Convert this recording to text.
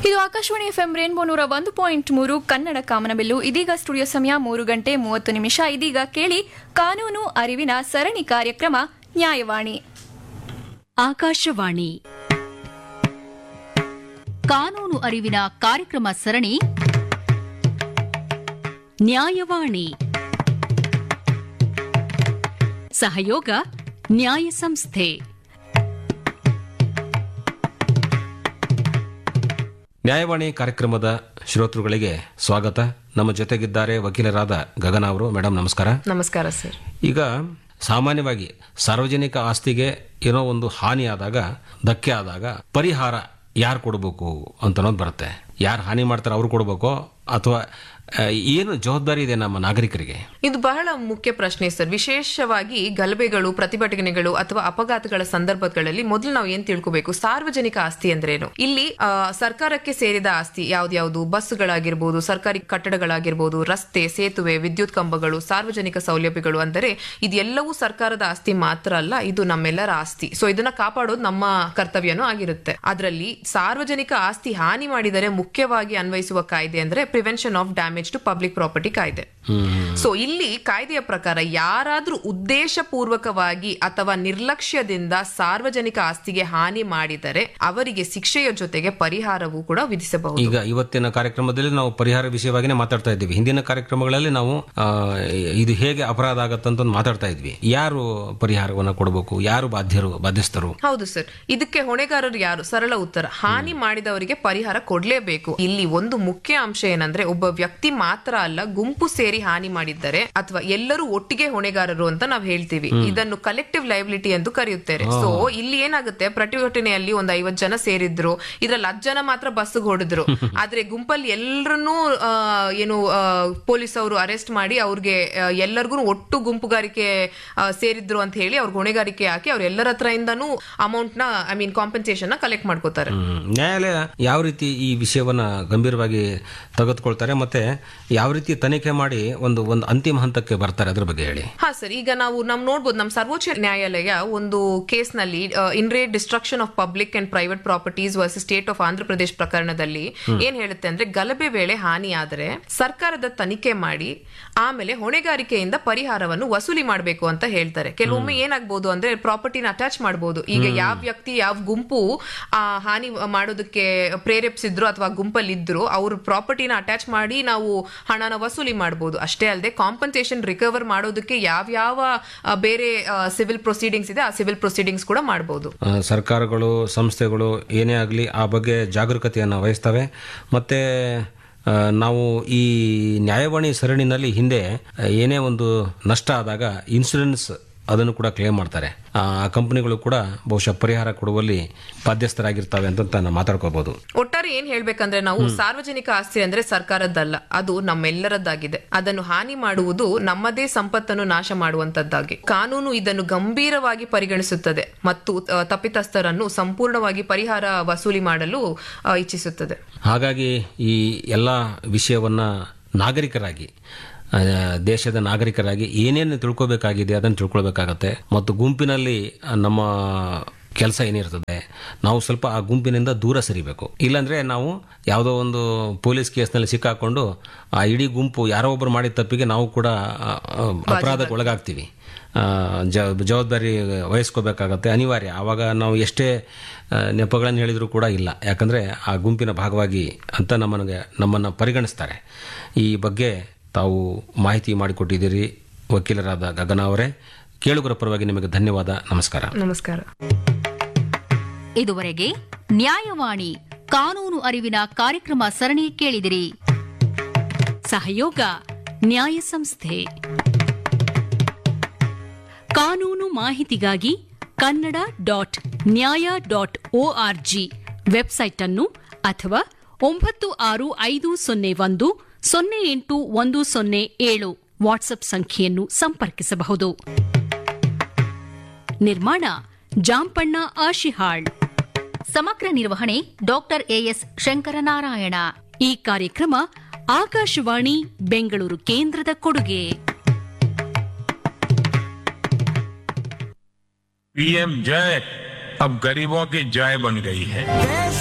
ಇದು Akashvani FM rainbow ನೂರ ಒಂದು ಪಾಯಿಂಟ್ ಮೂರು ಕನ್ನಡ ಕಾಮನಬಿಲ್ಲು ಇದೀಗ ಸ್ಟುಡಿಯೋ ಸಮಯ ಮೂರು ಗಂಟೆ ಮೂವತ್ತು ನಿಮಿಷ ಇದೀಗ ಕೇಳಿ ಕಾನೂನು ಅರಿವಿನ ಸರಣಿ ಕಾರ್ಯಕ್ರಮ ನ್ಯಾಯವಾಣಿ ಆಕಾಶವಾಣಿ ಕಾನೂನು ಅರಿವಿನ ಕಾರ್ಯಕ್ರಮ ಸರಣಿ ನ್ಯಾಯವಾಣಿ ಸಹಯೋಗ ನ್ಯಾಯ ಸಂಸ್ಥೆ ನ್ಯಾಯವಾಣಿ ಕಾರ್ಯಕ್ರಮದ ಶ್ರೋತೃಗಳಿಗೆ ಸ್ವಾಗತ ನಮ್ಮ ಜೊತೆಗಿದ್ದಾರೆ ವಕೀಲರಾದ ಗಗನ ಅವರು ಮೇಡಮ್ ನಮಸ್ಕಾರ ನಮಸ್ಕಾರ ಸರ್ ಈಗ ಸಾಮಾನ್ಯವಾಗಿ ಸಾರ್ವಜನಿಕ ಆಸ್ತಿಗೆ ಏನೋ ಒಂದು ಹಾನಿ ಆದಾಗ ಧಕ್ಕೆ ಆದಾಗ ಪರಿಹಾರ ಯಾರು ಕೊಡಬೇಕು ಅಂತ ಅನ್ನೋದು ಬರುತ್ತೆ ಯಾರು ಹಾನಿ ಮಾಡ್ತಾರೆ ಅವ್ರು ಕೊಡಬೇಕೋ ಅಥವಾ ಆ, ಏನು ಜವಾಬ್ದಾರಿ ಇದೆ ನಮ್ಮ ನಾಗರಿಕರಿಗೆ ಇದು ಬಹಳ ಮುಖ್ಯ ಪ್ರಶ್ನೆ ಸರ್ ವಿಶೇಷವಾಗಿ ಗಲಭೆಗಳು ಪ್ರತಿಭಟನೆಗಳು ಅಥವಾ ಅಪಘಾತಗಳ ಸಂದರ್ಭಗಳಲ್ಲಿ ಮೊದಲು ನಾವು ಏನ್ ತಿಳ್ಕೋಬೇಕು ಸಾರ್ವಜನಿಕ ಆಸ್ತಿ ಅಂದ್ರೇನು ಇಲ್ಲಿ ಆ, ಸರ್ಕಾರಕ್ಕೆ ಸೇರಿದ ಆಸ್ತಿ ಯಾವ್ದ್ಯಾವ್ದು ಬಸ್ಗಳಾಗಿರ್ಬೋದು ಸರ್ಕಾರಿ ಕಟ್ಟಡಗಳಾಗಿರ್ಬೋದು ರಸ್ತೆ ಸೇತುವೆ ವಿದ್ಯುತ್ ಕಂಬಗಳು ಸಾರ್ವಜನಿಕ ಸೌಲಭ್ಯಗಳು ಅಂದರೆ ಇದೆಲ್ಲವೂ ಸರ್ಕಾರದ ಆಸ್ತಿ ಮಾತ್ರ ಅಲ್ಲ ಇದು ನಮ್ಮೆಲ್ಲರ ಆಸ್ತಿ ಸೊ ಇದನ್ನ ಕಾಪಾಡೋದು ನಮ್ಮ ಕರ್ತವ್ಯನೂ ಆಗಿರುತ್ತೆ ಅದರಲ್ಲಿ ಸಾರ್ವಜನಿಕ ಆಸ್ತಿ ಹಾನಿ ಮಾಡಿದರೆ ಮುಖ್ಯವಾಗಿ ಅನ್ವಯಿಸುವ ಕಾಯ್ದೆ ಅಂದ್ರೆ prevention of damage to public property ಕಾಯ್ದೆ ಸೊ ಇಲ್ಲಿ ಕಾಯ್ದೆಯ ಪ್ರಕಾರ ಯಾರಾದ್ರೂ ಉದ್ದೇಶ ಪೂರ್ವಕವಾಗಿ ಅಥವಾ ನಿರ್ಲಕ್ಷ್ಯದಿಂದ ಸಾರ್ವಜನಿಕ ಆಸ್ತಿಗೆ ಹಾನಿ ಮಾಡಿದರೆ ಅವರಿಗೆ ಶಿಕ್ಷೆಯ ಜೊತೆಗೆ ಪರಿಹಾರವೂ ಕೂಡ ವಿಧಿಸಬಹುದು ಈಗ ಇವತ್ತಿನ ಕಾರ್ಯಕ್ರಮದಲ್ಲಿ ನಾವು ಪರಿಹಾರ ವಿಷಯವಾಗಿನೇ ಮಾತಾಡ್ತಾ ಇದ್ದೀವಿ ಹಿಂದಿನ ಕಾರ್ಯಕ್ರಮಗಳಲ್ಲಿ ನಾವು ಆ, ಇದು ಹೇಗೆ ಅಪರಾಧ ಆಗತ್ತಂತ ಮಾತಾಡ್ತಾ ಇದ್ವಿ ಯಾರು ಪರಿಹಾರವನ್ನ ಕೊಡಬೇಕು ಯಾರು ಬಾಧ್ಯರು ಬಾಧ್ಯಸ್ಥರು ಹೌದು ಸರ್ ಇದಕ್ಕೆ ಹೊಣೆಗಾರರು ಯಾರು ಸರಳ ಉತ್ತರ ಹಾನಿ ಮಾಡಿದವರಿಗೆ ಪರಿಹಾರ ಕೊಡ್ಲೇಬೇಕು ಇಲ್ಲಿ ಒಂದು ಮುಖ್ಯ ಅಂಶ ಏನಂದ್ರೆ ಒಬ್ಬ ವ್ಯಕ್ತಿ ಮಾತ್ರ ಅಲ್ಲ ಗುಂಪು ಸೇರಿ ಹಾನಿ ಮಾಡಿದ್ದಾರೆ ಅಥವಾ ಎಲ್ಲರೂ ಒಟ್ಟಿಗೆ ಹೊಣೆಗಾರರು ಅಂತ ನಾವು ಹೇಳ್ತೀವಿ ಇದನ್ನು ಕಲೆಕ್ಟಿವ್ ಲೈಬಿಲಿಟಿ ಎಂದು ಕರೆಯುತ್ತಾರೆ ಸೊ ಇಲ್ಲಿ ಏನಾಗುತ್ತೆ ಪ್ರತಿಭಟನೆಯಲ್ಲಿ ಒಂದ್ ಐವತ್ ಜನ ಸೇರಿದ್ರು ಇದ್ರಲ್ಲಿ ಹತ್ತು ಜನ ಮಾತ್ರ ಬಸ್ ಹೊಡೆದ್ರು ಆದ್ರೆ ಗುಂಪಲ್ಲಿ ಎಲ್ಲರನ್ನೂ ಆ, ಏನು ಪೊಲೀಸ್ ಅವರು ಅರೆಸ್ಟ್ ಮಾಡಿ ಅವ್ರಿಗೆ ಎಲ್ಲರಿಗೂ ಒಟ್ಟು ಗುಂಪುಗಾರಿಕೆ ಆ, ಸೇರಿದ್ರು ಅಂತ ಹೇಳಿ ಅವ್ರಿಗೆ ಹೊಣೆಗಾರಿಕೆ ಹಾಕಿ ಅವ್ರ ಎಲ್ಲರ ಹತ್ರದಿಂದನೂ ಅಮೌಂಟ್ ನ ಐ ಮೀನ್ ಕಾಂಪನ್ಸೇಷನ್ ನ ಕಲೆಕ್ಟ್ ಮಾಡ್ಕೋತಾರೆ ಹ್ಮ್. ನ್ಯಾಯಾಲಯ ಯಾವ ರೀತಿ ಈ ವಿಷಯವನ್ನ ಗಂಭೀರವಾಗಿ ತೆಗೆದುಕೊಳ್ತಾರೆ ಮತ್ತೆ ಯಾವ ರೀತಿ ತನಿಖೆ ಮಾಡಿ ಒಂದು ಒಂದು ಅಂತಿಮ ಹಂತಕ್ಕೆ ಬರ್ತಾರೆ ಅದ್ರ ಬಗ್ಗೆ ಹೇಳಿ ಹಾ ಸರ್ ಈಗ ನಾವು ನಮ್ ನೋಡ್ಬೋದು ನಮ್ ಸರ್ವೋಚ್ಚ ನ್ಯಾಯಾಲಯ ಒಂದು ಕೇಸ್ ನಲ್ಲಿ in re destruction of public and private properties versus state of Andhra Pradesh ಪ್ರಕರಣದಲ್ಲಿ ಏನ್ ಹೇಳುತ್ತೆ ಅಂದ್ರೆ ಗಲಭೆ ವೇಳೆ ಹಾನಿ ಆದರೆ ಸರ್ಕಾರದ ತನಿಖೆ ಮಾಡಿ ಆಮೇಲೆ ಹೊಣೆಗಾರಿಕೆಯಿಂದ ಪರಿಹಾರವನ್ನು ವಸೂಲಿ ಮಾಡಬೇಕು ಅಂತ ಹೇಳ್ತಾರೆ ಕೆಲವೊಮ್ಮೆ ಏನಾಗ್ಬೋದು ಅಂದ್ರೆ ಪ್ರಾಪರ್ಟಿನ ಅಟ್ಯಾಚ್ ಮಾಡಬಹುದು ಈಗ ಯಾವ ವ್ಯಕ್ತಿ ಯಾವ ಗುಂಪು ಆ ಹಾನಿ ಮಾಡೋದಕ್ಕೆ ಪ್ರೇರೇಪಿಸಿದ್ರು ಅಥವಾ ಗುಂಪಲ್ಲಿ ಇದ್ರು ಅವ್ರ ಪ್ರಾಪರ್ಟಿನ ಅಟ್ಯಾಚ್ ಮಾಡಿ ನಾವು ಹಣನ ವಸೂಲಿ ಮಾಡಬಹುದು ಅಷ್ಟೇ ಅಲ್ಲದೆ ಕಾಂಪನ್ಸೇಷನ್ ರಿಕವರ್ ಮಾಡೋದಕ್ಕೆ ಯಾವ್ಯಾವ ಆ, ಬೇರೆ ಸಿವಿಲ್ ಪ್ರೊಸೀಡಿಂಗ್ಸ್ ಇದೆ ಆ ಸಿವಿಲ್ ಪ್ರೊಸೀಡಿಂಗ್ಸ್ ಕೂಡ ಮಾಡಬಹುದು ಆ, ಸರ್ಕಾರಗಳು ಸಂಸ್ಥೆಗಳು ಏನೇ ಆಗಲಿ ಆ ಬಗ್ಗೆ ಜಾಗರೂಕತೆಯನ್ನು ವಹಿಸ್ತವೆ ಮತ್ತೆ ಆ, ನಾವು ಈ ನ್ಯಾಯವಾಣಿ ಸರಣಿನಲ್ಲಿ ಹಿಂದೆ ಆ, ಏನೇ ಒಂದು ನಷ್ಟ ಆದಾಗ ಇನ್ಸೂರೆನ್ಸ್ ಅದನ್ನು ಕೂಡ ಕ್ಲೇಮ್ ಮಾಡ್ತಾರೆ ಆ ಕಂಪನಿಗಳು ಕೂಡ ಬಹುಶಃ ಪರಿಹಾರ ಕೊಡುವಲ್ಲಿ ಬಾಧ್ಯಸ್ಥರಾಗಿರ್ತವೆ ಅಂತ ನಾವು ಮಾತಾಡ್ಕೋಬಹುದು ಒಟ್ಟಾರೆ ಏನ್ ಹೇಳ್ಬೇಕಂದ್ರೆ ನಾವು ಸಾರ್ವಜನಿಕ ಆಸ್ತಿ ಅಂದ್ರೆ ಸರ್ಕಾರದ್ದಲ್ಲ ಅದು ನಮ್ಮೆಲ್ಲರದ್ದಾಗಿದೆ ಅದನ್ನು ಹಾನಿ ಮಾಡುವುದು ನಮ್ಮದೇ ಸಂಪತ್ತನ್ನು ನಾಶ ಮಾಡುವಂತದ್ದಾಗಿ ಕಾನೂನು ಇದನ್ನು ಗಂಭೀರವಾಗಿ ಪರಿಗಣಿಸುತ್ತದೆ ಮತ್ತು ಆ, ತಪ್ಪಿತಸ್ಥರನ್ನು ಸಂಪೂರ್ಣವಾಗಿ ಪರಿಹಾರ ವಸೂಲಿ ಮಾಡಲು ಆ, ಇಚ್ಛಿಸುತ್ತದೆ ಹಾಗಾಗಿ ಈ ಎಲ್ಲ ವಿಷಯವನ್ನ ನಾಗರಿಕರಾಗಿ ಆ, ದೇಶದ ನಾಗರಿಕರಾಗಿ ಏನೇನು ತಿಳ್ಕೊಬೇಕಾಗಿದೆ ಅದನ್ನು ತಿಳ್ಕೊಳ್ಬೇಕಾಗತ್ತೆ ಮತ್ತು ಗುಂಪಿನಲ್ಲಿ ಆ, ನಮ್ಮ ಕೆಲಸ ಏನಿರ್ತದೆ ನಾವು ಸ್ವಲ್ಪ ಆ ಗುಂಪಿನಿಂದ ದೂರ ಸರಿಬೇಕು ಇಲ್ಲಾಂದ್ರೆ ನಾವು ಯಾವುದೋ ಒಂದು ಪೊಲೀಸ್ ಕೇಸ್ನಲ್ಲಿ ಸಿಕ್ಕಾಕೊಂಡು ಆ ಇಡೀ ಗುಂಪು ಯಾರೋ ಒಬ್ಬರು ಮಾಡಿದ ತಪ್ಪಿಗೆ ನಾವು ಕೂಡ ಆ, ಆ, ಅಪರಾಧಕ್ಕೆ ಒಳಗಾಗ್ತೀವಿ ಆ, ಜ ಜವಾಬ್ದಾರಿ ವಹಿಸ್ಕೋಬೇಕಾಗತ್ತೆ ಅನಿವಾರ್ಯ ಆವಾಗ ನಾವು ಎಷ್ಟೇ ಆ, ನೆಪಗಳನ್ನು ಹೇಳಿದರೂ ಕೂಡ ಇಲ್ಲ ಯಾಕಂದರೆ ಆ ಗುಂಪಿನ ಭಾಗವಾಗಿ ಅಂತ ನಮ್ಮನಿಗೆ ನಮ್ಮನ್ನು ಪರಿಗಣಿಸ್ತಾರೆ ಈ ಬಗ್ಗೆ ತಾವು ಮಾಹಿತಿ ಮಾಡಿಕೊಟ್ಟಿದ್ದೀರಿ ವಕೀಲರಾದ ಗಗನ ಅವರೇ ಕೇಳುಗರ ಪರವಾಗಿ ನಿಮಗೆ ಧನ್ಯವಾದ ನಮಸ್ಕಾರ ನಮಸ್ಕಾರ ಇದುವರೆಗೆ ನ್ಯಾಯವಾಣಿ ಕಾನೂನು ಅರಿವಿನ ಕಾರ್ಯಕ್ರಮ ಸರಣಿ ಕೇಳಿದಿರಿ ಸಹಯೋಗ ನ್ಯಾಯ ಸಂಸ್ಥೆ ಕಾನೂನು ಮಾಹಿತಿಗಾಗಿ Kannada dot Nyaya dot org website ಅನ್ನು ಅಥವಾ ಒಂಬತ್ತು ಆರು ಐದು ಸೊನ್ನೆ ಒಂದು ಸೊನ್ನೆ ಎಂಟು ಒಂದು ಸೊನ್ನೆ ಏಳು ವಾಟ್ಸ್ಆಪ್ ಸಂಖ್ಯೆಯನ್ನು ಸಂಪರ್ಕಿಸಬಹುದು ನಿರ್ಮಾಣ ಜಾಂಪಣ್ಣ ಆಶಿಹಾಳ್ ಸಮಗ್ರ ನಿರ್ವಹಣೆ ಡಾಕ್ಟರ್ ಎಎಸ್ ಶಂಕರನಾರಾಯಣ ಈ ಕಾರ್ಯಕ್ರಮ ಆಕಾಶವಾಣಿ ಬೆಂಗಳೂರು ಕೇಂದ್ರದ ಕೊಡುಗೆ पीएम जय अब गरीबों की जय बन गई है देश